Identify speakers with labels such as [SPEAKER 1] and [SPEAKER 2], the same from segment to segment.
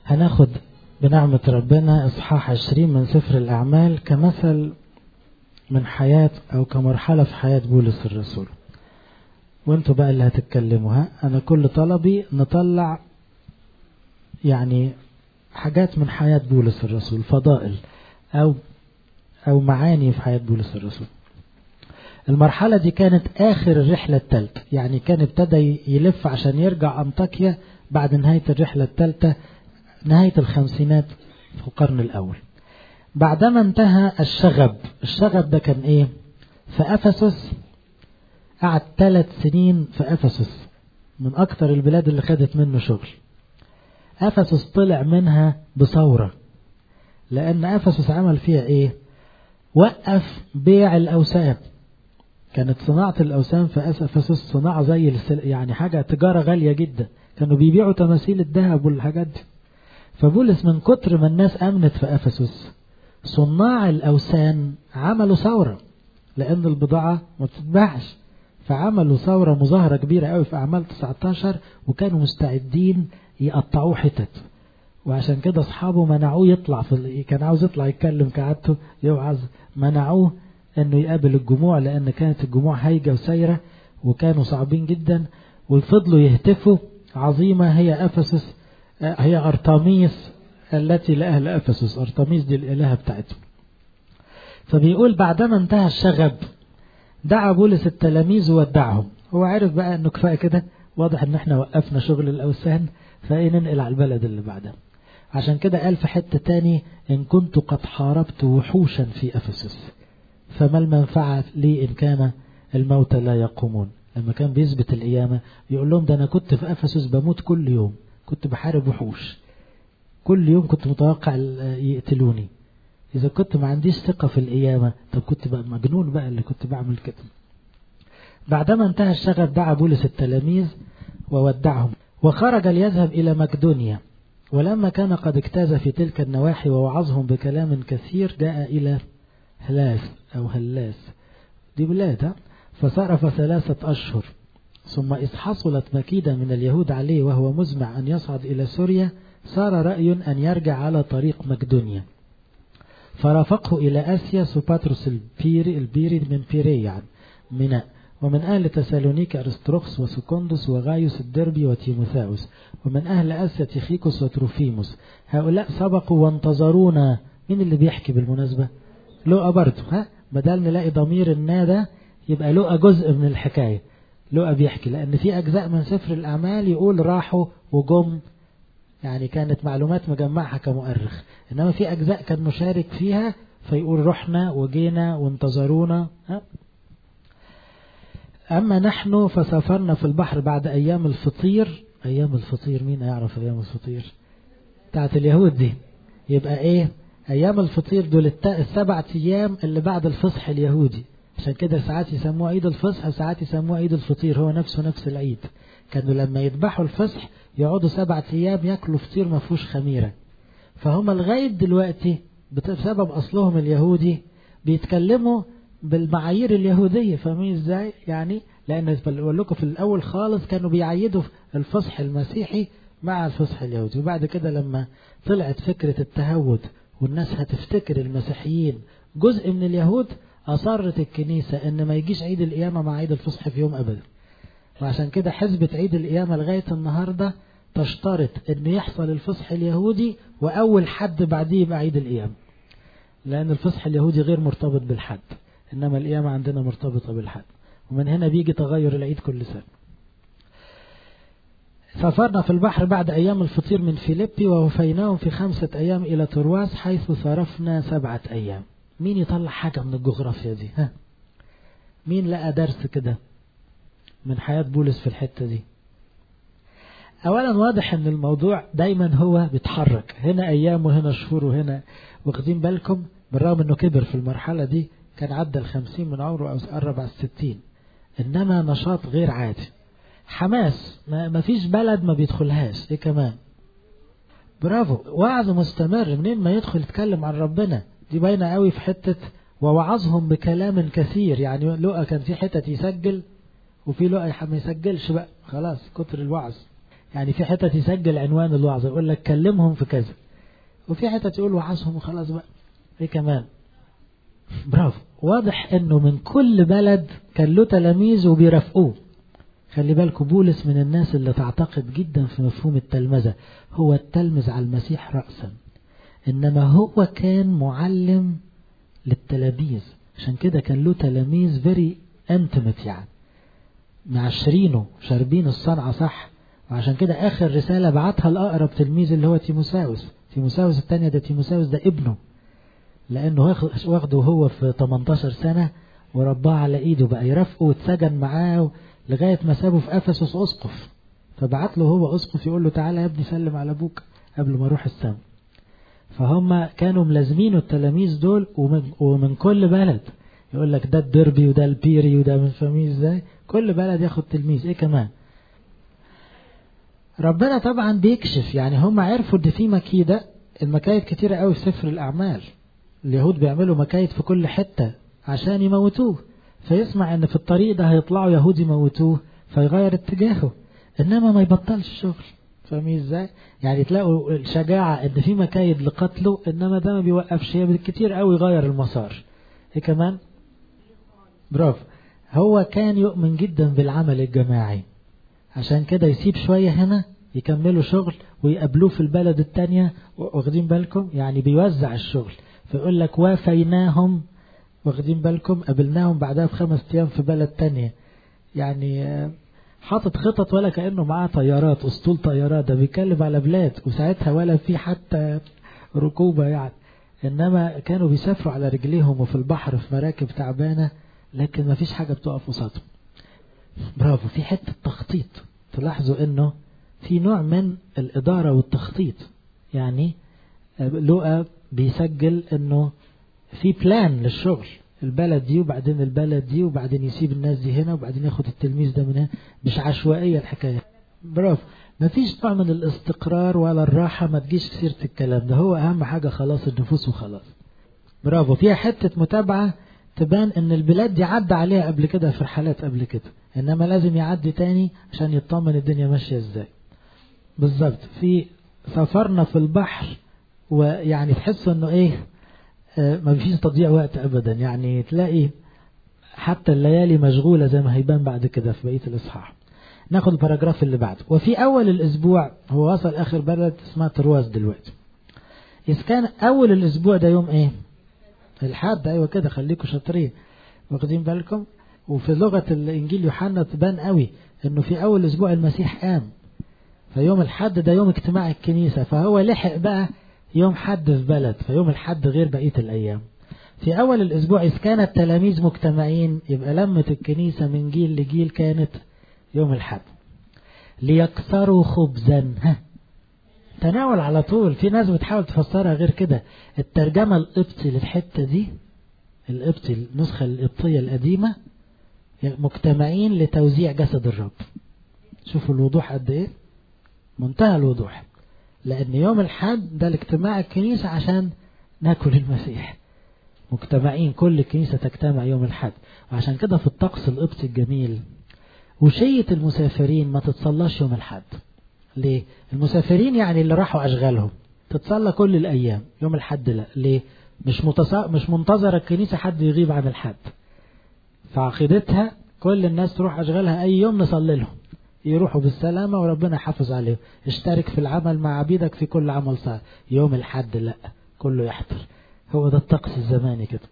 [SPEAKER 1] هناخد بنعمة ربنا إصحاح عشرين من سفر الأعمال كمثل من حياة أو كمرحلة في حياة بولس الرسول وانتوا بقى اللي هتتكلموا ها أنا كل طلبي نطلع يعني حاجات من حياة بولس الرسول فضائل أو أو معاني في حياة بولس الرسول المرحلة دي كانت آخر الرحلة الثالثة يعني كان ابتدى يلف عشان يرجع أنطاكيا بعد نهاية الرحلة الثالثة نهاية الخمسينات في القرن الأول بعدما انتهى الشغب الشغب ده كان ايه في أفسس قعد ثلاث سنين في أفسس من أكثر البلاد اللي خدت منه شغل أفسس طلع منها بثورة لأن أفسس عمل فيها إيه وقف بيع الأوثان كانت صناعة الأوثان في أفسس صناعة زي يعني حاجة تجارة غالية جدا كانوا بيبيعوا تماثيل الذهب والحاجات دي فبولس من كتر ما الناس أمنت في أفسس صناع الأوثان عملوا ثورة لأن البضاعة ما بتتباعش فعملوا ثورة مظاهرة كبيرة قوي في أعمال 19 وكانوا مستعدين يقطعوه حتت وعشان كده أصحابه منعوه يطلع في كان عاوز يطلع يتكلم كعادته يوعظ منعوه انه يقابل الجموع لان كانت الجموع هايجه وسايره وكانوا صعبين جدا وفضلوا يهتفوا عظيمه هي افسس هي ارطميس التي لاهل افسس ارطميس دي الالهه بتاعتهم فبيقول بعدما انتهى الشغب دعا بولس التلاميذ وودعهم هو عرف بقى انه كفايه كده واضح ان احنا وقفنا شغل الاوثان فايه ننقل على البلد اللي بعدها عشان كده قال في حته تاني ان كنت قد حاربت وحوشا في افسس فما المنفعة لي إن كان الموتى لا يقومون لما كان بيثبت القيامة يقول لهم ده أنا كنت في أفسس بموت كل يوم كنت بحارب وحوش كل يوم كنت متوقع يقتلوني إذا كنت ما عنديش ثقة في القيامة طب كنت بقى مجنون بقى اللي كنت بعمل كده بعدما انتهى الشغب دعا بولس التلاميذ وودعهم وخرج ليذهب إلى مقدونيا ولما كان قد اجتاز في تلك النواحي ووعظهم بكلام كثير جاء إلى هلاس أو هلاس دي بلاد فصرف ثلاثة أشهر ثم إذ حصلت مكيدة من اليهود عليه وهو مزمع أن يصعد إلى سوريا صار رأي أن يرجع على طريق مقدونيا فرافقه إلى آسيا سوباتروس البيري, البيري من بيري يعني ميناء ومن أهل تسالونيك أرستروخس وسكوندس وغايوس الدربي وتيموثاوس ومن أهل آسيا تيخيكوس وتروفيموس هؤلاء سبقوا وانتظرونا مين اللي بيحكي بالمناسبة لقى برضه ها بدل نلاقي ضمير النادى يبقى لقى جزء من الحكاية لقى بيحكي لأن في أجزاء من سفر الأعمال يقول راحوا وجم يعني كانت معلومات مجمعها كمؤرخ إنما في أجزاء كان مشارك فيها فيقول رحنا وجينا وانتظرونا ها أما نحن فسافرنا في البحر بعد أيام الفطير أيام الفطير مين يعرف أيام الفطير بتاعت اليهود دي يبقى إيه أيام الفطير دول السبع أيام اللي بعد الفصح اليهودي عشان كده ساعات يسموه عيد الفصح وساعات يسموه عيد الفطير هو نفسه نفس العيد كانوا لما يذبحوا الفصح يقعدوا سبع أيام ياكلوا فطير ما فيهوش خميرة فهم لغاية دلوقتي بسبب أصلهم اليهودي بيتكلموا بالمعايير اليهودية فاهمين ازاي يعني لأن بقول لكم في الأول خالص كانوا بيعيدوا الفصح المسيحي مع الفصح اليهودي وبعد كده لما طلعت فكرة التهود والناس هتفتكر المسيحيين جزء من اليهود أصرت الكنيسة إن ما يجيش عيد القيامة مع عيد الفصح في يوم أبدا وعشان كده حزبة عيد القيامة لغاية النهاردة تشترط إن يحصل الفصح اليهودي وأول حد بعديه يبقى عيد القيامة لأن الفصح اليهودي غير مرتبط بالحد إنما القيامة عندنا مرتبطة بالحد ومن هنا بيجي تغير العيد كل سنة سافرنا في البحر بعد أيام الفطير من فيليبي ووفيناهم في خمسة أيام إلى ترواس حيث صرفنا سبعة أيام مين يطلع حاجة من الجغرافيا دي ها مين لقى درس كده من حياة بولس في الحتة دي أولا واضح أن الموضوع دايما هو بيتحرك هنا أيام وهنا شهور وهنا واخدين بالكم بالرغم أنه كبر في المرحلة دي كان عدى الخمسين من عمره أو قرب على الستين إنما نشاط غير عادي حماس ما فيش بلد ما بيدخلهاش ايه كمان برافو وعظ مستمر منين ما يدخل يتكلم عن ربنا دي باينه قوي في حته ووعظهم بكلام كثير يعني لقى كان في حتت يسجل وفي لقى ما يسجلش بقى خلاص كتر الوعظ يعني في حتت يسجل عنوان الوعظة يقول لك كلمهم في كذا وفي حتت يقول وعظهم وخلاص بقى ايه كمان برافو واضح انه من كل بلد كان له تلاميذ وبيرافقوه خلي بالكم بولس من الناس اللي تعتقد جدا في مفهوم التلمذة هو التلمذ على المسيح رأسا إنما هو كان معلم للتلاميذ عشان كده كان له تلاميذ فيري انتمت يعني معشرينه شاربين الصنعة صح وعشان كده آخر رسالة بعتها لأقرب تلميذ اللي هو تيموساوس تيموساوس الثانية ده تيموساوس ده ابنه لأنه واخده هو في 18 سنة ورباه على إيده بقى يرافقه واتسجن معاه لغاية ما سابه في أفسس أسقف فبعت له هو أسقف يقول له تعالى يا ابني سلم على أبوك قبل ما أروح السما فهم كانوا ملازمينه التلاميذ دول ومن, ومن كل بلد يقول لك ده الدربي وده البيري وده من فميز ازاي كل بلد ياخد تلميذ ايه كمان ربنا طبعا بيكشف يعني هم عرفوا ان في مكيدة المكايد كتيرة قوي في سفر الأعمال اليهود بيعملوا مكايد في كل حتة عشان يموتوه فيسمع ان في الطريق ده هيطلعوا يهود يموتوه فيغير اتجاهه انما ما يبطلش الشغل فاهمين ازاي يعني تلاقوا الشجاعة ان في مكايد لقتله انما ده ما بيوقفش هي بالكتير قوي يغير المسار ايه كمان برافو هو كان يؤمن جدا بالعمل الجماعي عشان كده يسيب شوية هنا يكملوا شغل ويقابلوه في البلد التانية واخدين بالكم يعني بيوزع الشغل فيقول لك وافيناهم واخدين بالكم قابلناهم بعدها بخمس ايام في بلد تانية يعني حاطط خطط ولا كأنه معاه طيارات اسطول طيارات ده بيتكلم على بلاد وساعتها ولا في حتى ركوبة يعني انما كانوا بيسافروا على رجليهم وفي البحر في مراكب تعبانة لكن ما فيش حاجة بتقف قصادهم برافو في حتة تخطيط تلاحظوا انه في نوع من الادارة والتخطيط يعني لقى بيسجل انه في بلان للشغل البلد دي وبعدين البلد دي وبعدين يسيب الناس دي هنا وبعدين ياخد التلميذ ده من هنا مش عشوائية الحكاية برافو ما فيش نوع من الاستقرار ولا الراحة ما تجيش سيرة الكلام ده هو أهم حاجة خلاص النفوس وخلاص برافو فيها حتة متابعة تبان ان البلاد دي عدى عليها قبل كده في رحلات قبل كده انما لازم يعدي تاني عشان يطمن الدنيا ماشية ازاي بالظبط في سافرنا في البحر ويعني تحس انه ايه ما فيش تضييع وقت ابدا يعني تلاقي حتى الليالي مشغولة زي ما هيبان بعد كده في بقية الاصحاح ناخد الباراجراف اللي بعده وفي اول الاسبوع هو وصل اخر بلد اسمها ترواز دلوقتي اذا كان اول الاسبوع ده يوم ايه الحد ايوه كده خليكم شاطرين واخدين بالكم وفي لغة الانجيل يوحنا تبان قوي انه في اول اسبوع المسيح قام فيوم الحد ده يوم اجتماع الكنيسة فهو لحق بقى يوم حد في بلد فيوم الحد غير بقية الأيام في أول الأسبوع إذ كان التلاميذ مجتمعين يبقى لمة الكنيسة من جيل لجيل كانت يوم الحد ليكسروا خبزا ها تناول على طول في ناس بتحاول تفسرها غير كده الترجمة القبطي للحتة دي القبطي النسخة القبطية القديمة مجتمعين لتوزيع جسد الرب شوفوا الوضوح قد ايه منتهى الوضوح لأن يوم الحد ده الاجتماع الكنيسة عشان ناكل المسيح مجتمعين كل الكنيسة تجتمع يوم الحد وعشان كده في الطقس القبطي الجميل وشية المسافرين ما تتصلاش يوم الحد ليه؟ المسافرين يعني اللي راحوا أشغالهم تتصلى كل الأيام يوم الحد لا ليه؟ مش متص... مش منتظرة الكنيسة حد يغيب عن الحد فعقيدتها كل الناس تروح أشغالها أي يوم نصلي لهم يروحوا بالسلامة وربنا يحافظ عليهم اشترك في العمل مع عبيدك في كل عمل صالح يوم الحد لا كله يحضر هو ده الطقس الزماني كده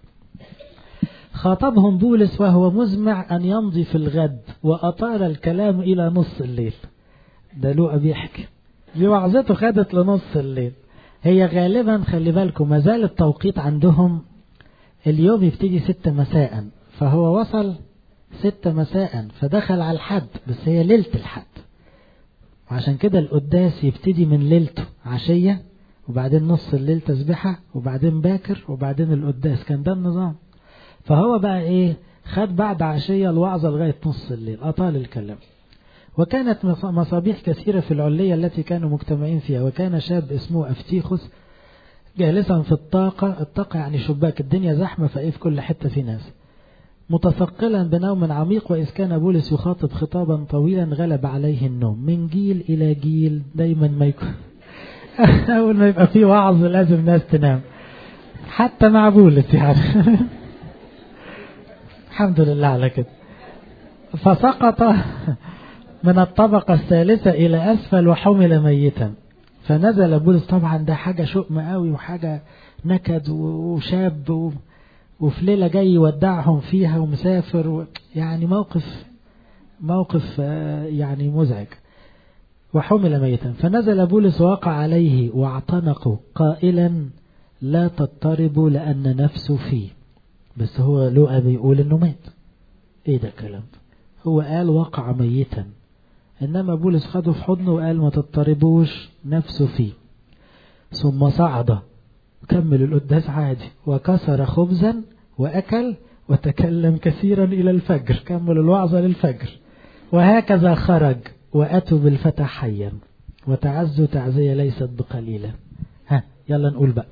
[SPEAKER 1] خاطبهم بولس وهو مزمع أن يمضي في الغد وأطال الكلام إلى نص الليل ده لوقا بيحكي دي وعظته خدت لنص الليل هي غالبا خلي بالكم ما زال التوقيت عندهم اليوم يبتدي ستة مساء فهو وصل ستة مساء فدخل على الحد بس هي ليلة الحد وعشان كده القداس يبتدي من ليلته عشية وبعدين نص الليل تسبحة وبعدين باكر وبعدين القداس كان ده النظام فهو بقى ايه خد بعد عشية الوعظة لغاية نص الليل أطال الكلام وكانت مصابيح كثيرة في العلية التي كانوا مجتمعين فيها وكان شاب اسمه أفتيخوس جالسا في الطاقة الطاقة يعني شباك الدنيا زحمة فإيه في كل حتة في ناس متثقلا بنوم عميق وإذ كان بولس يخاطب خطابا طويلا غلب عليه النوم من جيل إلى جيل دايما ما يكون أول ما يبقى في وعظ لازم ناس تنام حتى مع بولس يعني الحمد لله على كده فسقط من الطبقة الثالثة إلى أسفل وحمل ميتا فنزل بولس طبعا ده حاجة شؤم قوي وحاجة نكد وشاب و... وفي ليلة جاي يودعهم فيها ومسافر و... يعني موقف موقف يعني مزعج وحمل ميتا فنزل بولس وقع عليه واعتنقوا قائلا لا تضطربوا لأن نفسه فيه بس هو لوقا بيقول انه مات ايه ده الكلام هو قال وقع ميتا انما بولس خده في حضنه وقال ما تضطربوش نفسه فيه ثم صعد كمل القداس عادي وكسر خبزا وأكل وتكلم كثيرا إلى الفجر كمل الوعظة للفجر وهكذا خرج وأتوا بالفتى حيا وتعزوا تعزية ليست بقليلة ها يلا نقول بقى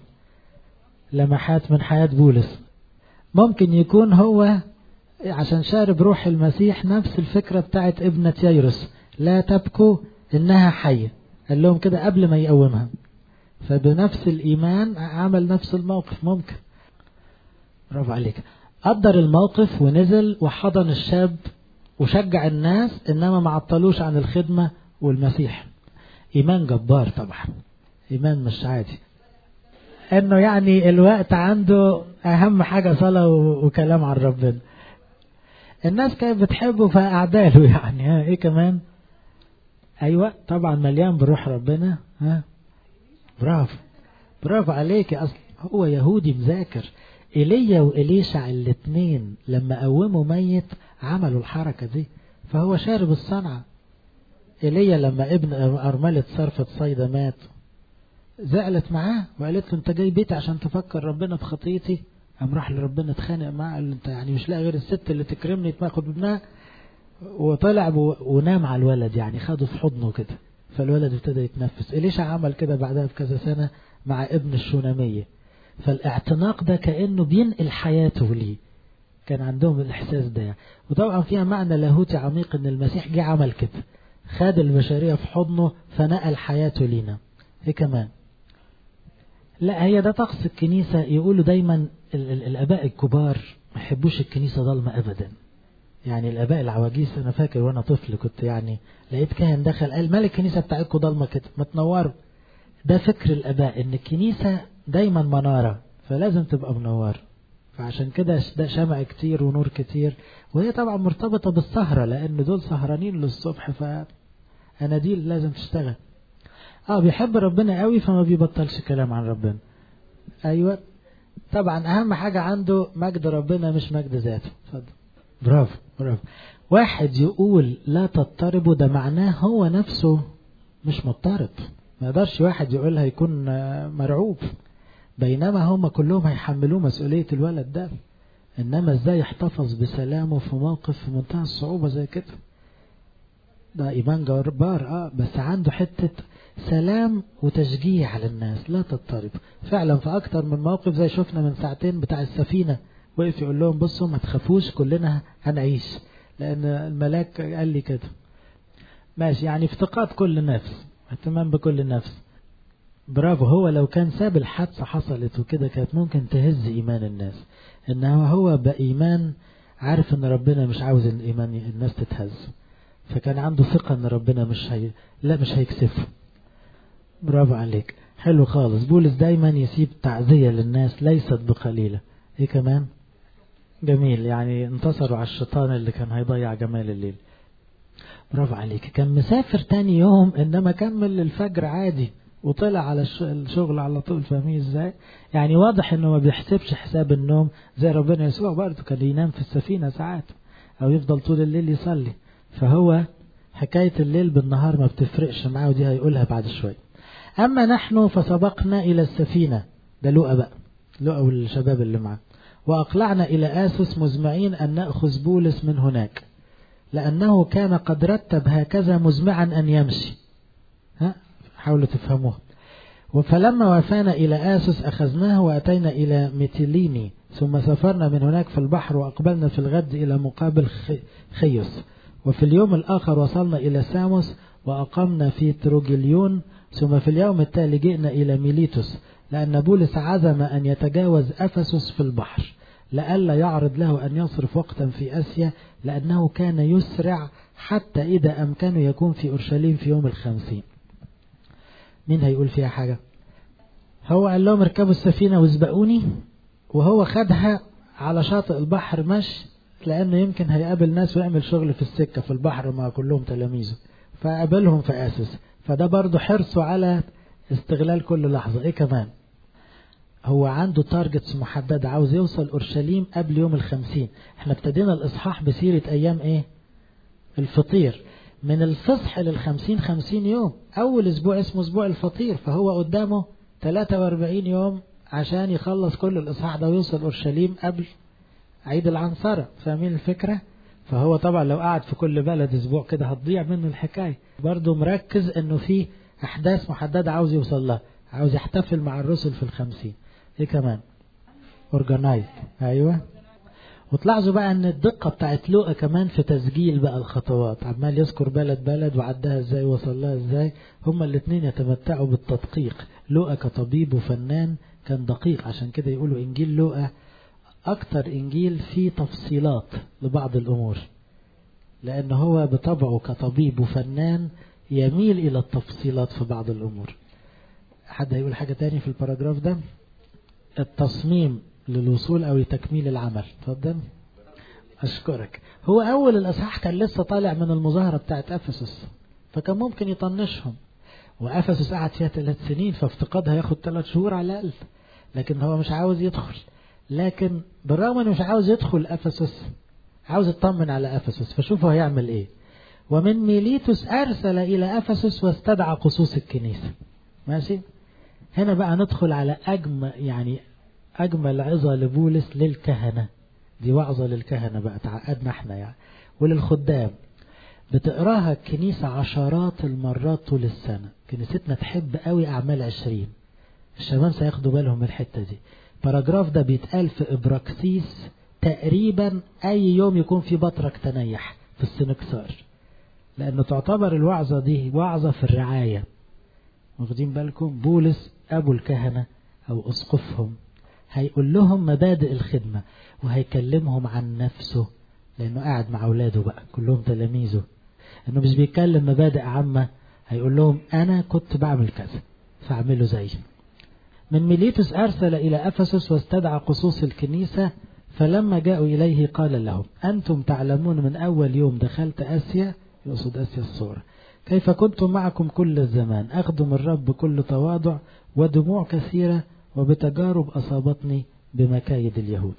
[SPEAKER 1] لمحات من حياة بولس ممكن يكون هو عشان شارب روح المسيح نفس الفكرة بتاعت ابنة ييروس لا تبكوا إنها حية قال لهم كده قبل ما يقومها فبنفس الإيمان عمل نفس الموقف ممكن برافو عليك قدر الموقف ونزل وحضن الشاب وشجع الناس إنما ما عطلوش عن الخدمة والمسيح إيمان جبار طبعا إيمان مش عادي إنه يعني الوقت عنده أهم حاجة صلاة وكلام عن ربنا الناس كانت بتحبه فأعداله يعني ها إيه كمان أيوة طبعا مليان بروح ربنا ها برافو برافو عليك اصل هو يهودي مذاكر ايليا وإليشع الاثنين لما قوموا ميت عملوا الحركة دي فهو شارب الصنعة ايليا لما ابن أرملة صرفة صيدا مات زعلت معاه وقالت له انت جاي بيتي عشان تفكر ربنا في خطيتي قام راح لربنا اتخانق معاه قال له انت يعني مش لاقي غير الست اللي تكرمني تاخد ابنها وطلع ونام على الولد يعني خده في حضنه كده فالولد ابتدى يتنفس إليشع عمل كده بعدها بكذا سنة مع ابن الشونامية فالاعتناق ده كأنه بينقل حياته ليه كان عندهم الإحساس ده وطبعا فيها معنى لاهوتي عميق إن المسيح جه عمل كده خد البشرية في حضنه فنقل حياته لينا ايه كمان لا هي ده طقس الكنيسة يقولوا دايما الآباء الكبار ما يحبوش الكنيسة ضلمة أبدا يعني الآباء العواجيز أنا فاكر وأنا طفل كنت يعني لقيت كاهن دخل قال مال الكنيسة بتاعتكم ضلمة كده ما تنوروا ده فكر الآباء إن الكنيسة دايما منارة فلازم تبقى منورة فعشان كده ده شمع كتير ونور كتير وهي طبعا مرتبطة بالسهرة لأن دول سهرانين للصبح فأناديل لازم تشتغل اه بيحب ربنا قوي فما بيبطلش كلام عن ربنا ايوه طبعا اهم حاجة عنده مجد ربنا مش مجد ذاته اتفضل برافو برافو واحد يقول لا تضطربوا ده معناه هو نفسه مش مضطرب ما يقدرش واحد يقولها يكون مرعوب بينما هم كلهم هيحملوه مسؤولية الولد ده انما ازاي يحتفظ بسلامه في موقف في منتهى الصعوبة زي كده ده ايمان جبار اه بس عنده حتة سلام وتشجيع للناس لا تضطرب فعلا في اكتر من موقف زي شفنا من ساعتين بتاع السفينة وقف يقول لهم بصوا ما تخافوش كلنا هنعيش لان الملاك قال لي كده ماشي يعني افتقاد كل نفس اهتمام بكل نفس برافو هو لو كان ساب الحادثة حصلت وكده كانت ممكن تهز ايمان الناس انه هو بايمان عارف ان ربنا مش عاوز الايمان الناس تتهز فكان عنده ثقة ان ربنا مش هي لا مش هيكسفه برافو عليك حلو خالص بولس دايما يسيب تعزية للناس ليست بقليلة ايه كمان جميل يعني انتصروا على الشيطان اللي كان هيضيع جمال الليل برافو عليك كان مسافر تاني يوم انما كمل الفجر عادي وطلع على الشغل على طول فاهمين ازاي يعني واضح انه ما بيحسبش حساب النوم زي ربنا يسوع برضه كان ينام في السفينة ساعات او يفضل طول الليل يصلي فهو حكاية الليل بالنهار ما بتفرقش معاه ودي هيقولها بعد شوية أما نحن فسبقنا إلى السفينة ده لقى بقى لقى والشباب اللي معاه وأقلعنا إلى آسوس مزمعين أن نأخذ بولس من هناك لأنه كان قد رتب هكذا مزمعا أن يمشي ها حاولوا تفهموها فلما وافانا إلى آسس أخذناه وأتينا إلى ميتيليني ثم سافرنا من هناك في البحر وأقبلنا في الغد إلى مقابل خيوس وفي اليوم الآخر وصلنا إلى ساموس وأقمنا في تروجليون ثم في اليوم التالي جئنا إلى ميليتوس لأن بولس عزم أن يتجاوز أفسس في البحر لئلا يعرض له أن يصرف وقتا في آسيا لأنه كان يسرع حتى إذا أمكنه يكون في أورشليم في يوم الخمسين مين هيقول فيها حاجة هو قال لهم اركبوا السفينة واسبقوني وهو خدها على شاطئ البحر مش لأنه يمكن هيقابل ناس ويعمل شغل في السكة في البحر مع كلهم تلاميذه فقابلهم في آسس فده برضه حرصه على استغلال كل لحظة ايه كمان هو عنده تارجتس محددة عاوز يوصل أورشليم قبل يوم الخمسين احنا ابتدينا الإصحاح بسيرة أيام ايه الفطير من الفصح للخمسين خمسين يوم أول أسبوع اسمه أسبوع الفطير فهو قدامه 43 يوم عشان يخلص كل الإصحاح ده ويوصل أورشليم قبل عيد العنصرة فاهمين الفكرة فهو طبعا لو قعد في كل بلد أسبوع كده هتضيع منه الحكاية برضه مركز إنه في أحداث محددة عاوز يوصل لها عاوز يحتفل مع الرسل في الخمسين ايه كمان اورجنايز ايوه وتلاحظوا بقى ان الدقه بتاعت لوقا كمان في تسجيل بقى الخطوات عمال يذكر بلد بلد وعدها ازاي وصل لها ازاي هما الاثنين يتمتعوا بالتدقيق لوقا كطبيب وفنان كان دقيق عشان كده يقولوا انجيل لوقا اكتر انجيل فيه تفصيلات لبعض الامور لان هو بطبعه كطبيب وفنان يميل الى التفصيلات في بعض الامور حد هيقول حاجه تاني في الباراجراف ده التصميم للوصول او لتكميل العمل اتفضل اشكرك هو اول الاصحاح كان لسه طالع من المظاهره بتاعت افسس فكان ممكن يطنشهم وافسس قعد فيها ثلاث سنين فافتقادها ياخد ثلاث شهور على الاقل لكن هو مش عاوز يدخل لكن بالرغم انه مش عاوز يدخل افسس عاوز يطمن على افسس فشوفوا هيعمل ايه ومن ميليتوس ارسل الى افسس واستدعى قصوص الكنيسه ماشي هنا بقى ندخل على أجمل يعني أجمل عظة لبولس للكهنة دي وعظة للكهنة بقى تعقدنا احنا يعني وللخدام بتقراها الكنيسة عشرات المرات طول السنة كنيستنا تحب قوي أعمال عشرين الشباب سياخدوا بالهم من الحتة دي باراجراف ده بيتقال في إبراكسيس تقريبا أي يوم يكون في بطرك تنيح في السنكسار لأنه تعتبر الوعظة دي وعظة في الرعاية واخدين بالكم بولس أبو الكهنة أو أسقفهم هيقول لهم مبادئ الخدمة وهيكلمهم عن نفسه لأنه قاعد مع أولاده بقى كلهم تلاميذه إنه مش بيتكلم مبادئ عامة هيقول لهم أنا كنت بعمل كذا فاعملوا زي من ميليتوس أرسل إلى أفسس واستدعى قصوص الكنيسة فلما جاءوا إليه قال لهم أنتم تعلمون من أول يوم دخلت آسيا يقصد آسيا الصورة كيف كنت معكم كل الزمان أخدم الرب بكل تواضع ودموع كثيرة وبتجارب أصابتني بمكايد اليهود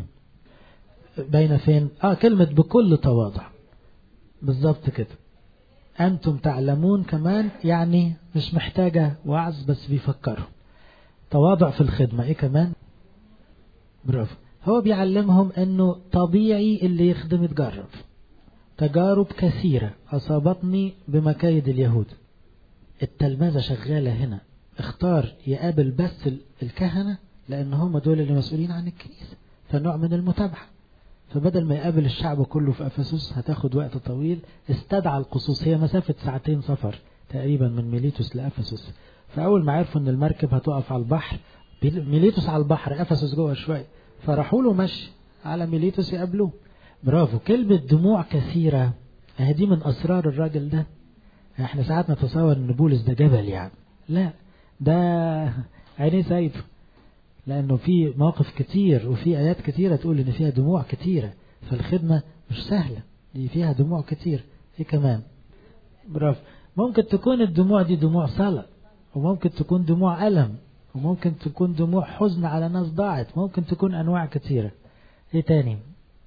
[SPEAKER 1] بين فين آه كلمة بكل تواضع بالظبط كده أنتم تعلمون كمان يعني مش محتاجة وعظ بس بيفكروا تواضع في الخدمة إيه كمان برافو هو بيعلمهم أنه طبيعي اللي يخدم يتجرب تجارب كثيرة أصابتني بمكايد اليهود التلمذة شغالة هنا اختار يقابل بس الكهنة لأن هم دول اللي مسؤولين عن الكنيسة فنوع من المتابعة فبدل ما يقابل الشعب كله في أفسس هتاخد وقت طويل استدعى القصوص هي مسافة ساعتين سفر تقريبا من ميليتوس لأفسس فأول ما عرفوا إن المركب هتقف على البحر ميليتوس على البحر أفسس جوه شوية فراحوا له مشي على ميليتوس يقابلوه برافو كلمة دموع كثيرة اهي دي من أسرار الراجل ده احنا ساعات نتصور ان بولس ده جبل يعني لا ده عينيه سايبه لأنه في مواقف كتير وفي آيات كتيرة تقول إن فيها دموع كتيرة فالخدمة مش سهلة دي فيها دموع كتير إيه كمان برافو ممكن تكون الدموع دي دموع صلاة وممكن تكون دموع ألم وممكن تكون دموع حزن على ناس ضاعت ممكن تكون أنواع كتيرة إيه تاني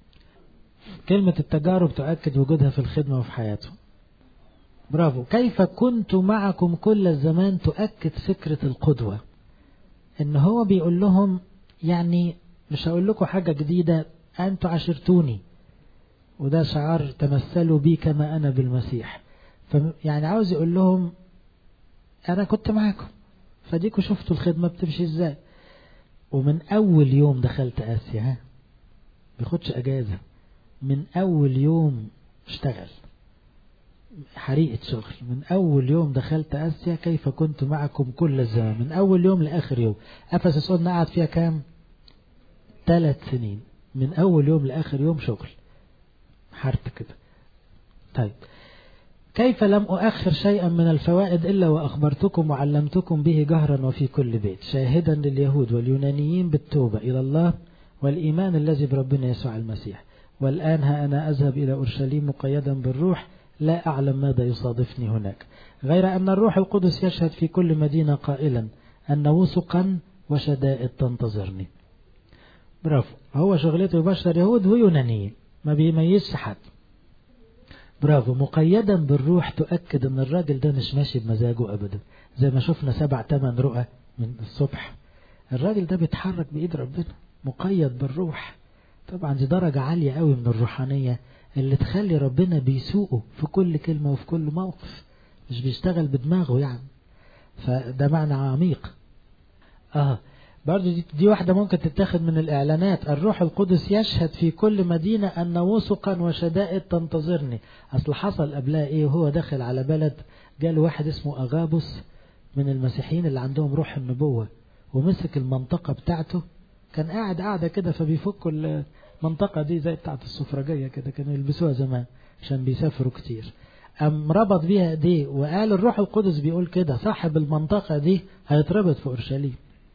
[SPEAKER 1] كلمة التجارب تؤكد وجودها في الخدمة وفي حياته برافو كيف كنت معكم كل الزمان تؤكد فكرة القدوة ان هو بيقول لهم يعني مش هقول لكم حاجة جديدة انتوا عشرتوني وده شعار تمثلوا بي كما انا بالمسيح يعني عاوز يقول لهم انا كنت معاكم فديكوا شفتوا الخدمة بتمشي ازاي ومن أول يوم دخلت آسيا ها بياخدش أجازة من أول يوم اشتغل حريقة شغل من أول يوم دخلت آسيا كيف كنت معكم كل الزمان من أول يوم لآخر يوم أفسس قلنا قعد فيها كام ثلاث سنين من أول يوم لآخر يوم شغل حرت كده طيب كيف لم أؤخر شيئا من الفوائد إلا وأخبرتكم وعلمتكم به جهرا وفي كل بيت شاهدا لليهود واليونانيين بالتوبة إلى الله والإيمان الذي بربنا يسوع المسيح والآن ها أنا أذهب إلى أورشليم مقيدا بالروح لا أعلم ماذا يصادفني هناك غير أن الروح القدس يشهد في كل مدينة قائلا أن وثقا وشدائد تنتظرني برافو هو شغلته يبشر يهود ويونانيين ما بيميزش حد برافو مقيدا بالروح تؤكد ان الراجل ده مش ماشي بمزاجه ابدا زي ما شفنا سبع تمن رؤى من الصبح الراجل ده بيتحرك بايد ربنا مقيد بالروح طبعا دي درجة عالية قوي من الروحانية اللي تخلي ربنا بيسوقه في كل كلمة وفي كل موقف مش بيشتغل بدماغه يعني فده معنى عميق اه برضو دي, دي واحدة ممكن تتاخد من الإعلانات الروح القدس يشهد في كل مدينة أن وثقا وشدائد تنتظرني أصل حصل قبلها إيه وهو داخل على بلد جاله واحد اسمه أغابس من المسيحيين اللي عندهم روح النبوة ومسك المنطقة بتاعته كان قاعد قاعدة كده فبيفكوا المنطقة دي زي بتاعت السفرجية كده كانوا يلبسوها زمان عشان بيسافروا كتير أم ربط بيها ايديه وقال الروح القدس بيقول كده صاحب المنطقة دي هيتربط في أورشليم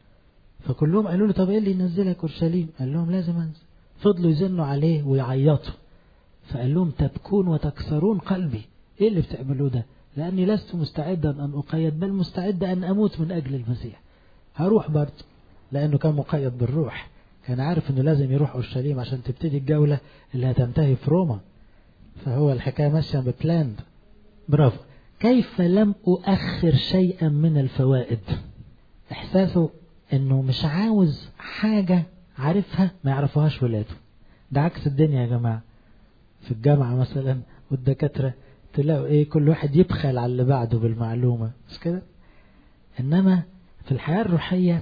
[SPEAKER 1] فكلهم قالوا له طب ايه اللي ينزلك اورشليم قال لهم لازم انزل فضلوا يزنوا عليه ويعيطوا فقال لهم تبكون وتكسرون قلبي ايه اللي بتعملوه ده لاني لست مستعدا ان اقيد بل مستعد ان اموت من اجل المسيح هروح برضه لانه كان مقيد بالروح كان عارف انه لازم يروح اورشليم عشان تبتدي الجوله اللي هتنتهي في روما فهو الحكايه ماشيه ببلاند برافو كيف لم اؤخر شيئا من الفوائد احساسه انه مش عاوز حاجة عارفها ما يعرفوهاش ولاده ده عكس الدنيا يا جماعة في الجامعة مثلا والدكاترة تلاقوا ايه كل واحد يبخل على اللي بعده بالمعلومة مش كده انما في الحياة الروحية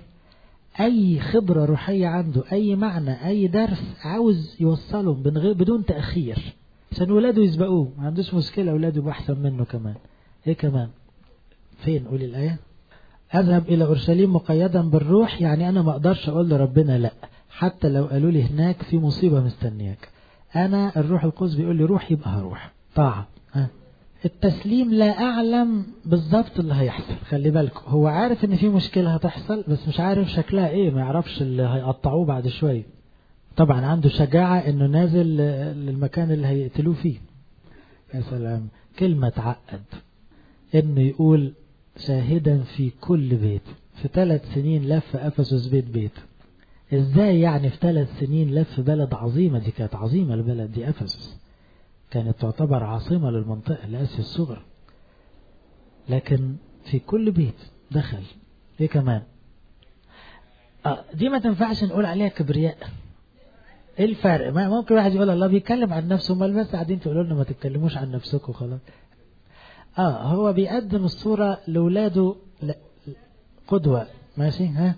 [SPEAKER 1] اي خبرة روحية عنده اي معنى اي درس عاوز يوصله بدون تأخير عشان ولاده يسبقوه ما عندوش مشكلة ولاده يبقوا احسن منه كمان ايه كمان فين قولي الايه أذهب إلى أورشليم مقيدا بالروح يعني أنا ما أقدرش أقول لربنا لا حتى لو قالوا لي هناك في مصيبة مستنياك أنا الروح القدس بيقول لي روح يبقى هروح طاعة ها. التسليم لا أعلم بالظبط اللي هيحصل خلي بالكم هو عارف إن في مشكلة هتحصل بس مش عارف شكلها إيه ما يعرفش اللي هيقطعوه بعد شوية طبعا عنده شجاعة إنه نازل للمكان اللي هيقتلوه فيه يا سلام كلمة تعقد إنه يقول شاهدا في كل بيت في ثلاث سنين لف أفسس بيت بيت ازاي يعني في ثلاث سنين لف بلد عظيمة دي كانت عظيمة البلد دي أفسس كانت تعتبر عاصمة للمنطقة لآسيا الصغرى لكن في كل بيت دخل ايه كمان آه دي ما تنفعش نقول عليها كبرياء ايه الفرق ما ممكن واحد يقول الله بيتكلم عن نفسه امال بس قاعدين تقولوا لنا ما تتكلموش عن نفسكم خلاص اه هو بيقدم الصورة لولاده قدوة ماشي ها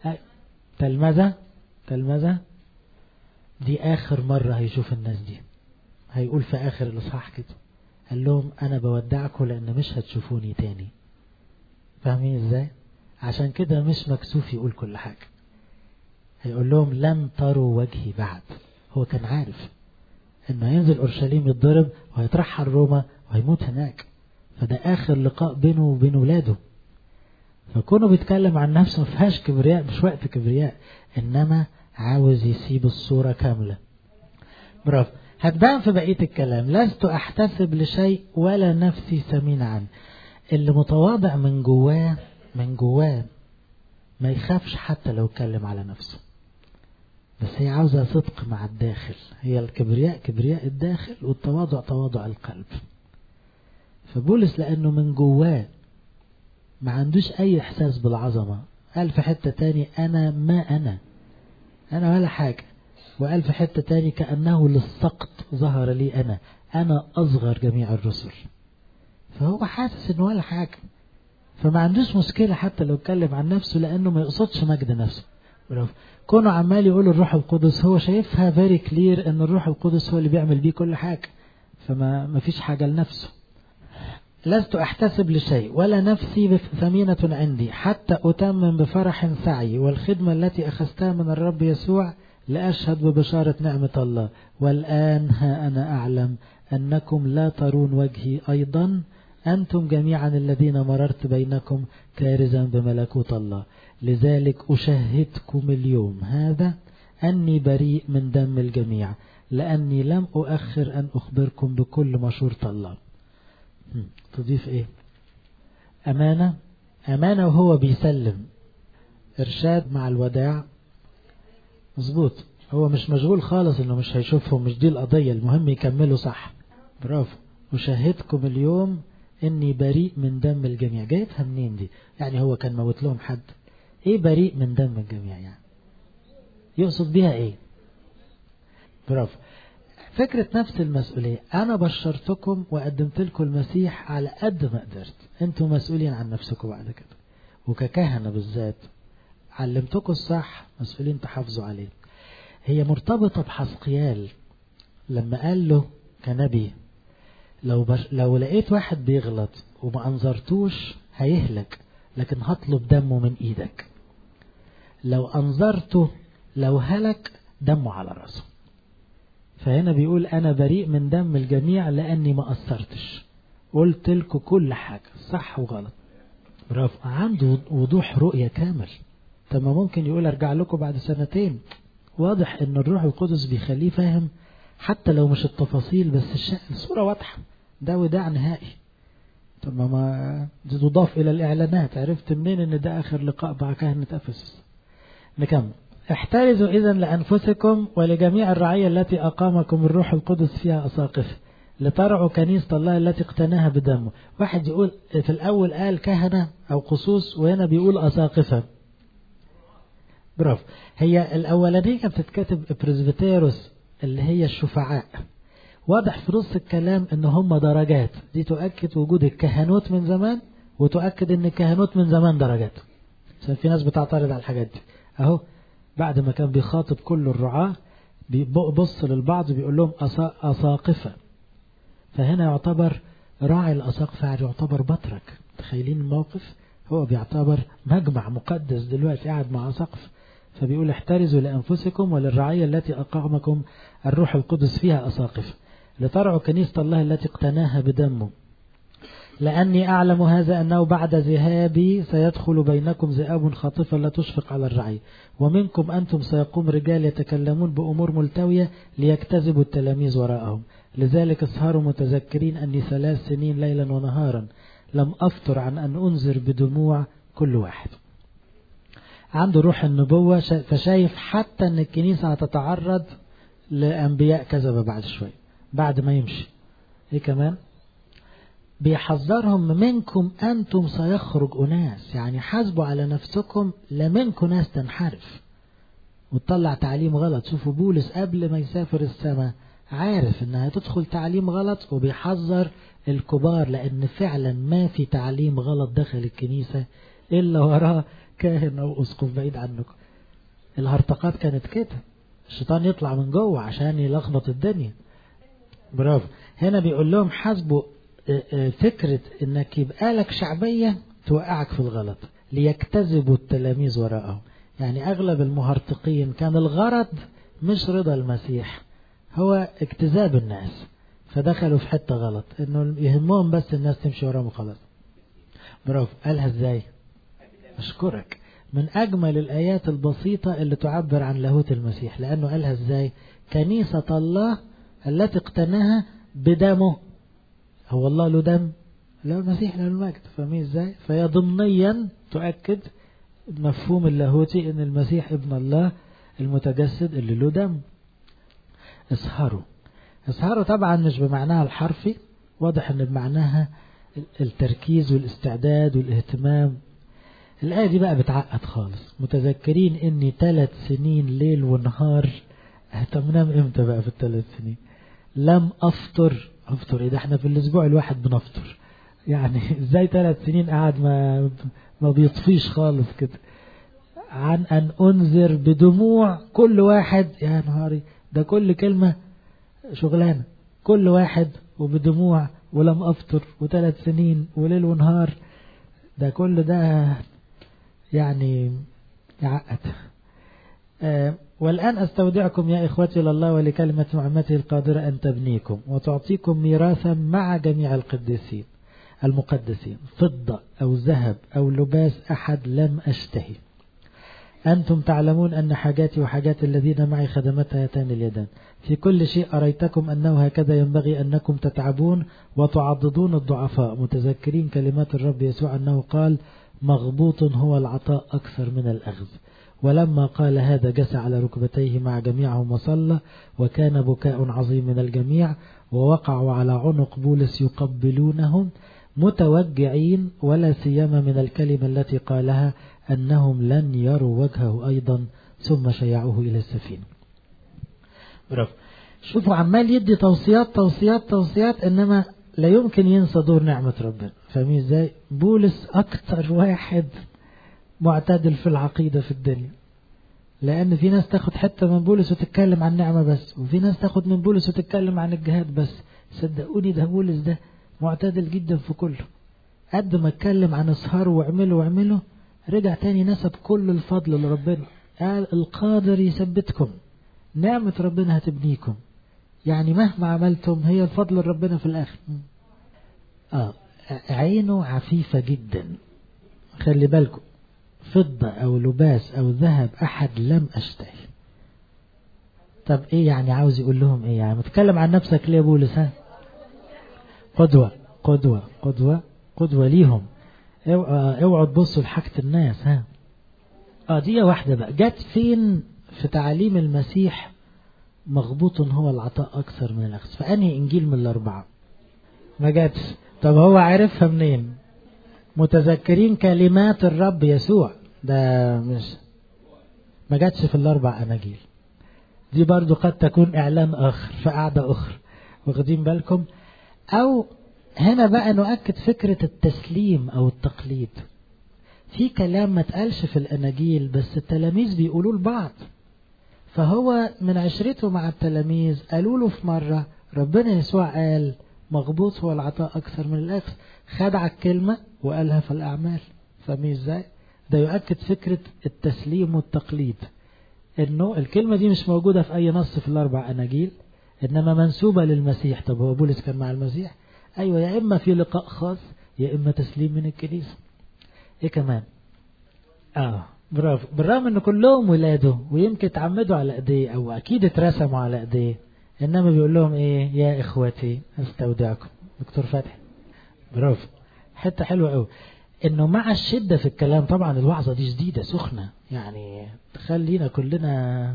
[SPEAKER 1] تلمذة تلمذة دي آخر مرة هيشوف الناس دي هيقول في آخر الإصحاح كده قال لهم أنا بودعكم لأن مش هتشوفوني تاني فاهمين إزاي عشان كده مش مكسوف يقول كل حاجة هيقول لهم لن تروا وجهي بعد هو كان عارف انه هينزل اورشليم يتضرب وهيترحل روما وهيموت هناك فده آخر لقاء بينه وبين ولاده فكونه بيتكلم عن نفسه ما فيهاش كبرياء مش وقت كبرياء إنما عاوز يسيب الصورة كاملة برافو هتبان في بقية الكلام لست أحتسب لشيء ولا نفسي سمين عنه اللي متواضع من جواه من جواه ما يخافش حتى لو اتكلم على نفسه بس هي عاوزة صدق مع الداخل هي الكبرياء كبرياء الداخل والتواضع تواضع القلب فبولس لأنه من جواه ما عندوش أي إحساس بالعظمة قال في حتة تاني أنا ما أنا أنا ولا حاجة وقال في حتة تاني كأنه للسقط ظهر لي أنا أنا أصغر جميع الرسل فهو حاسس إنه ولا حاجة فما عندوش مشكلة حتى لو اتكلم عن نفسه لأنه ما يقصدش مجد نفسه برافو كونه عمال يقول الروح القدس هو شايفها فيري كلير ان الروح القدس هو اللي بيعمل بيه كل حاجة فما ما فيش حاجة لنفسه لست أحتسب لشيء ولا نفسي ثمينة عندي حتى أتمم بفرح سعي والخدمة التي أخذتها من الرب يسوع لأشهد ببشارة نعمة الله والآن ها أنا أعلم أنكم لا ترون وجهي أيضا أنتم جميعا الذين مررت بينكم كارزا بملكوت الله لذلك أشهدكم اليوم هذا أني بريء من دم الجميع لأني لم أؤخر أن أخبركم بكل مشورة الله تضيف إيه أمانة أمانة وهو بيسلم إرشاد مع الوداع مظبوط هو مش مشغول خالص انه مش هيشوفهم مش دي القضية المهم يكملوا صح برافو أشهدكم اليوم اني بريء من دم الجميع جايبها منين دي يعني هو كان موت لهم حد ايه بريء من دم الجميع يعني يقصد بيها ايه برافو فكرة نفس المسؤولية أنا بشرتكم وقدمت لكم المسيح على قد ما قدرت أنتم مسؤولين عن نفسكم بعد كده وككهنة بالذات علمتكم الصح مسؤولين تحافظوا عليه هي مرتبطة بحسقيال لما قال له كنبي لو, بش لو لقيت واحد بيغلط وما أنظرتوش هيهلك لكن هطلب دمه من إيدك لو أنظرته لو هلك دمه على راسه فهنا بيقول أنا بريء من دم الجميع لأني ما قصرتش قلت لكم كل حاجة صح وغلط برافو عنده وضوح رؤية كامل طب ما ممكن يقول ارجع لكم بعد سنتين واضح ان الروح القدس بيخليه فاهم حتى لو مش التفاصيل بس الصورة واضحة ده وداع نهائي طب ما دي تضاف الى الاعلانات عرفت منين ان ده اخر لقاء مع كهنة افسس نكمل احترزوا اذا لانفسكم ولجميع الرعية التي اقامكم الروح القدس فيها اساقفه لترعوا كنيسة الله التي اقتناها بدمه واحد يقول في الأول قال كهنة أو قصوص وهنا بيقول أساقفة برافو هي الأولانية كانت بتتكتب بريزبتيروس اللي هي الشفعاء واضح في نص الكلام ان هم درجات دي تؤكد وجود الكهنوت من زمان وتؤكد ان الكهنوت من زمان درجات عشان في ناس بتعترض على الحاجات دي اهو بعد ما كان بيخاطب كل الرعاة بيبص للبعض بيقول لهم أساقفة فهنا يعتبر راعي الأساقفة يعتبر بطرك تخيلين الموقف هو بيعتبر مجمع مقدس دلوقتي قاعد مع سقف فبيقول احترزوا لأنفسكم وللرعية التي أقامكم الروح القدس فيها أساقف لترعوا كنيسة الله التي اقتناها بدمه لأني أعلم هذا أنه بعد ذهابي سيدخل بينكم ذئاب خاطفة لا تشفق على الرعي ومنكم أنتم سيقوم رجال يتكلمون بأمور ملتوية ليجتذبوا التلاميذ وراءهم لذلك اسهروا متذكرين أني ثلاث سنين ليلا ونهارا لم أفطر عن أن أنذر بدموع كل واحد عنده روح النبوة فشايف حتى أن الكنيسة هتتعرض لأنبياء كذبة بعد شوي بعد ما يمشي إيه كمان بيحذرهم منكم أنتم سيخرج أناس يعني حاسبوا على نفسكم لمنكم ناس تنحرف وتطلع تعليم غلط شوفوا بولس قبل ما يسافر السماء عارف انها تدخل تعليم غلط وبيحذر الكبار لان فعلا ما في تعليم غلط دخل الكنيسة الا وراه كاهن او اسقف بعيد عنكم الهرطقات كانت كده الشيطان يطلع من جوه عشان يلخبط الدنيا برافو هنا بيقول لهم حاسبوا فكرة انك يبقى لك شعبية توقعك في الغلط ليجتذبوا التلاميذ وراءهم يعني اغلب المهرطقين كان الغرض مش رضا المسيح هو اجتذاب الناس فدخلوا في حتة غلط انه يهمهم بس الناس تمشي وراهم وخلاص برافو قالها ازاي اشكرك من اجمل الايات البسيطة اللي تعبر عن لاهوت المسيح لانه قالها ازاي كنيسة الله التي اقتناها بدمه هو الله له دم لا المسيح له المجد فاهمين ازاي فهي ضمنيا تؤكد مفهوم اللاهوتي ان المسيح ابن الله المتجسد اللي له دم اسهروا اسهروا طبعا مش بمعناها الحرفي واضح ان بمعناها التركيز والاستعداد والاهتمام الآية دي بقى بتعقد خالص متذكرين اني ثلاث سنين ليل ونهار طب نام امتى بقى في الثلاث سنين لم افطر افطر ايه ده احنا في الاسبوع الواحد بنفطر يعني ازاي ثلاث سنين قاعد ما ما بيطفيش خالص كده عن ان انذر بدموع كل واحد يا نهاري ده كل كلمة شغلانة كل واحد وبدموع ولم افطر وثلاث سنين وليل ونهار ده كل ده يعني يعقد آه والآن أستودعكم يا إخوتي لله ولكلمة نعمته القادرة أن تبنيكم وتعطيكم ميراثا مع جميع القديسين المقدسين فضة أو ذهب أو لباس أحد لم أشتهي أنتم تعلمون أن حاجاتي وحاجات الذين معي خدمتها هاتان اليدان في كل شيء أريتكم أنه هكذا ينبغي أنكم تتعبون وتعضدون الضعفاء متذكرين كلمات الرب يسوع أنه قال مغبوط هو العطاء أكثر من الأخذ ولما قال هذا جس على ركبتيه مع جميعهم وصلى وكان بكاء عظيم من الجميع ووقعوا على عنق بولس يقبلونهم متوجعين ولا سيما من الكلمة التي قالها أنهم لن يروا وجهه أيضا ثم شيعوه إلى السفينة برافو شوفوا عمال يدي توصيات توصيات توصيات إنما لا يمكن ينسى دور نعمة ربنا فاهمين ازاي بولس أكتر واحد معتدل في العقيدة في الدنيا لأن في ناس تاخد حتة من بولس وتتكلم عن نعمة بس وفي ناس تاخد من بولس وتتكلم عن الجهاد بس صدقوني ده بولس ده معتدل جدا في كله قد ما اتكلم عن اسهار واعمله واعمله رجع تاني نسب كل الفضل لربنا قال القادر يثبتكم نعمة ربنا هتبنيكم يعني مهما عملتم هي الفضل ربنا في الآخر آه عينه عفيفة جدا خلي بالكم فضة أو لباس أو ذهب أحد لم أشتهي طب إيه يعني عاوز يقول لهم إيه يعني متكلم عن نفسك ليه يا بولس ها قدوة قدوة قدوة قدوة ليهم اوعوا تبصوا لحاجة الناس ها اه دي واحدة بقى جت فين في تعاليم المسيح مغبوط هو العطاء أكثر من الأخذ فأنهي إنجيل من الأربعة ما جاتش طب هو عارفها منين متذكرين كلمات الرب يسوع ده مش ما جاتش في الأربع أناجيل دي برضو قد تكون إعلان آخر في قعدة أخرى واخدين بالكم أو هنا بقى نؤكد فكرة التسليم أو التقليد في كلام ما اتقالش في الأناجيل بس التلاميذ بيقولوا لبعض فهو من عشرته مع التلاميذ قالوا له في مرة ربنا يسوع قال مغبوط هو العطاء أكثر من الأخذ خد على الكلمة وقالها في الأعمال فاهمين ازاي؟ ده يؤكد فكرة التسليم والتقليد انه الكلمة دي مش موجودة في أي نص في الأربع أناجيل إنما منسوبة للمسيح طب هو بولس كان مع المسيح أيوة يا إما في لقاء خاص يا إما تسليم من الكنيسة إيه كمان آه برافو بالرغم إن كلهم ولاده ويمكن اتعمدوا على إيديه أو أكيد اترسموا على إيديه إنما بيقول لهم إيه يا إخوتي أستودعكم دكتور فتحي برافو حتة حلوة قوي إنه مع الشدة في الكلام طبعا الوعظة دي جديدة سخنة يعني تخلينا كلنا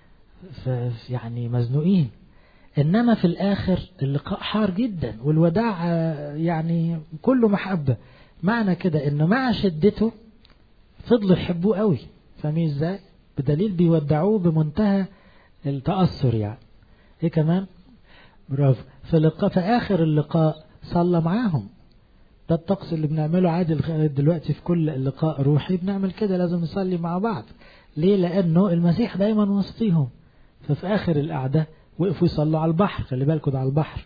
[SPEAKER 1] في يعني مزنوقين إنما في الآخر اللقاء حار جدا والوداع يعني كله محبة معنى كده إنه مع شدته فضلوا يحبوه قوي فاهمين إزاي بدليل بيودعوه بمنتهى التأثر يعني إيه كمان برافو في اللقاء في آخر اللقاء صلى معاهم ده الطقس اللي بنعمله عادي دلوقتي في كل لقاء روحي بنعمل كده لازم نصلي مع بعض ليه لأنه المسيح دايما وسطيهم ففي آخر القعدة وقفوا يصلوا على البحر خلي بالكم ده على البحر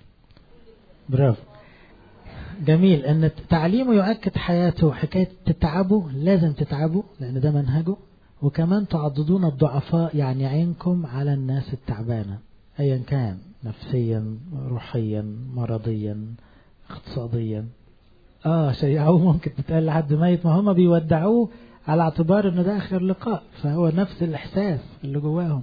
[SPEAKER 1] برافو جميل ان تعليمه يؤكد حياته حكاية تتعبوا لازم تتعبوا لان ده منهجه وكمان تعضدون الضعفاء يعني عينكم على الناس التعبانة ايا كان نفسيا روحيا مرضيا اقتصاديا اه شيعوه ممكن تتقال لحد ميت ما هم بيودعوه على اعتبار انه ده اخر لقاء فهو نفس الاحساس اللي جواهم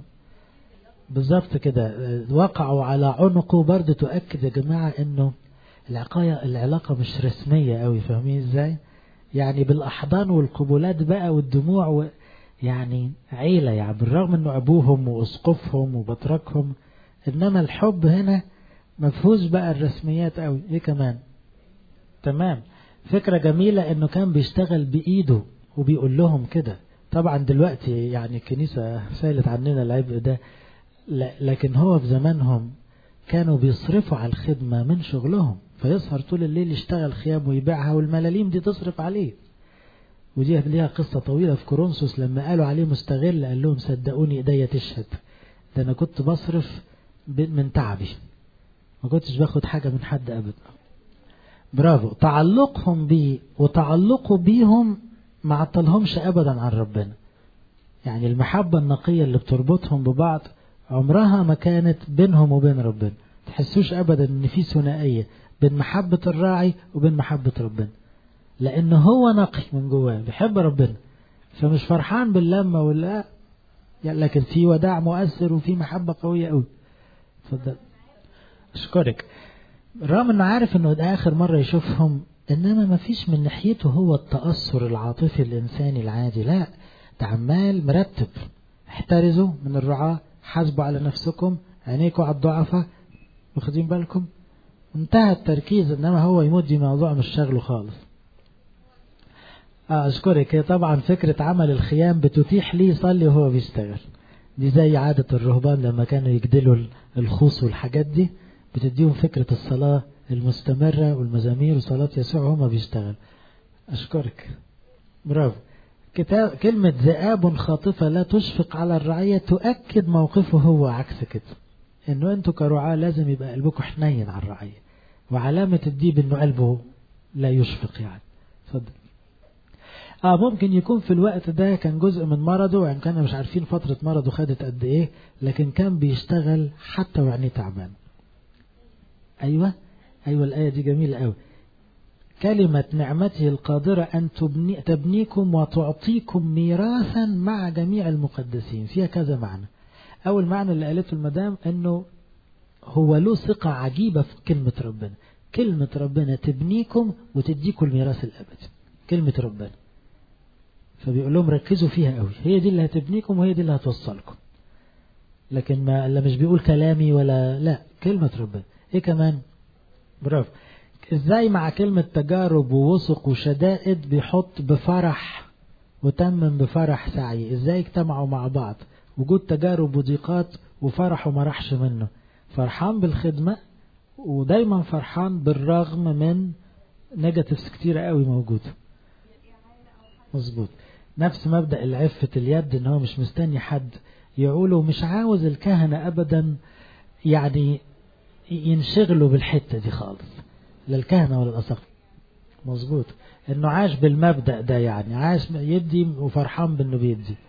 [SPEAKER 1] بالظبط كده وقعوا على عنقه برضه تؤكد يا جماعة انه العقاية العلاقة مش رسمية قوي فاهمين ازاي يعني بالاحضان والقبولات بقى والدموع و يعني عيلة يعني بالرغم انه ابوهم واسقفهم وبطركهم انما الحب هنا مفهوش بقى الرسميات قوي ايه كمان تمام فكرة جميلة انه كان بيشتغل بايده وبيقول لهم كده طبعا دلوقتي يعني الكنيسة سالت عننا العبء ده لكن هو في زمانهم كانوا بيصرفوا على الخدمة من شغلهم فيسهر طول الليل يشتغل خيام ويبيعها والملاليم دي تصرف عليه ودي ليها قصة طويلة في كورنثوس لما قالوا عليه مستغل قال لهم صدقوني ايديا تشهد ده انا كنت بصرف من تعبي ما كنتش باخد حاجة من حد ابدا برافو تعلقهم بيه وتعلقه بيهم ما عطلهمش ابدا عن ربنا يعني المحبة النقية اللي بتربطهم ببعض عمرها ما كانت بينهم وبين ربنا تحسوش ابدا ان في ثنائية بين محبة الراعي وبين محبة ربنا لان هو نقي من جواه بيحب ربنا فمش فرحان باللمة ولا يعني لكن في وداع مؤثر وفي محبة قوية قوي اتفضل اشكرك رغم انه عارف انه ده اخر مرة يشوفهم انما ما فيش من ناحيته هو التأثر العاطفي الانساني العادي لا ده عمال مرتب احترزوا من الرعاة حاسبوا على نفسكم عينيكوا على الضعفاء واخدين بالكم انتهى التركيز انما هو يموت دي موضوع مش شغله خالص اه اشكرك هي طبعا فكرة عمل الخيام بتتيح لي يصلي وهو بيشتغل دي زي عادة الرهبان لما كانوا يجدلوا الخوص والحاجات دي بتديهم فكرة الصلاة المستمرة والمزامير وصلاة يسوع وهما بيشتغل أشكرك برافو كتاب كلمة ذئاب خاطفة لا تشفق على الرعية تؤكد موقفه هو عكس كده انه انتوا كرعاة لازم يبقى قلبكم حنين على الرعية وعلامة الديب انه قلبه لا يشفق يعني اتفضل اه ممكن يكون في الوقت ده كان جزء من مرضه يعني كانوا مش عارفين فترة مرضه خدت قد ايه لكن كان بيشتغل حتى وعينيه تعبان ايوه ايوه الايه دي جميله قوي كلمة نعمته القادرة أن تبني تبنيكم وتعطيكم ميراثا مع جميع المقدسين فيها كذا معنى أول معنى اللي قالته المدام أنه هو له ثقة عجيبة في كلمة ربنا كلمة ربنا تبنيكم وتديكم الميراث الأبدي كلمة ربنا فبيقول لهم ركزوا فيها قوي هي دي اللي هتبنيكم وهي دي اللي هتوصلكم لكن ما اللي مش بيقول كلامي ولا لا كلمة ربنا ايه كمان برافو ازاي مع كلمة تجارب ووثق وشدائد بيحط بفرح وتمم بفرح سعي ازاي اجتمعوا مع بعض وجود تجارب وضيقات وفرح وما راحش منه فرحان بالخدمة ودايما فرحان بالرغم من نيجاتيفز كتيرة قوي موجودة مظبوط نفس مبدأ العفة اليد ان هو مش مستني حد يقوله مش عاوز الكهنة ابدا يعني ينشغلوا بالحتة دي خالص لا الكهنة ولا الأساقفة مظبوط انه عاش بالمبدأ ده يعني عاش يدي وفرحان بانه بيدي